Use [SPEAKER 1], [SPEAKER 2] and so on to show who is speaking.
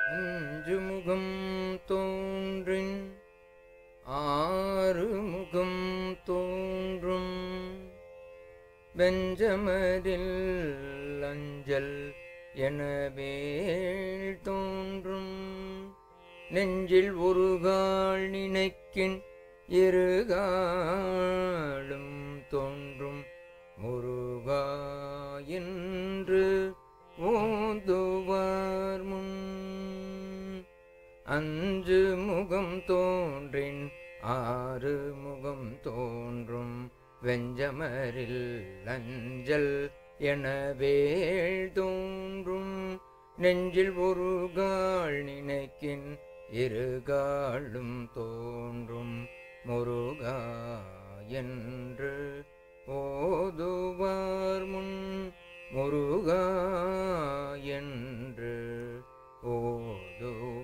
[SPEAKER 1] அஞ்சு முகம் தோன்றின் ஆறு முகம் தோன்றும் வெஞ்சமரில் அஞ்சல் எனவே தோன்றும் நெஞ்சில் ஒரு கால் நினைக்கின் இருகாலும் தோன்றும் முருகா என்று ஓதுவார் முன் அஞ்சு முகம் தோன்றின் ஆறு முகம் தோன்றும் வெஞ்சமரில் அஞ்சல் எனவே தோன்றும் நெஞ்சில் ஒரு கால் நினைக்கின் இருகாலும் தோன்றும் முருகா என்று ஓதுவார் முன் முருகா என்று ஓதுவார்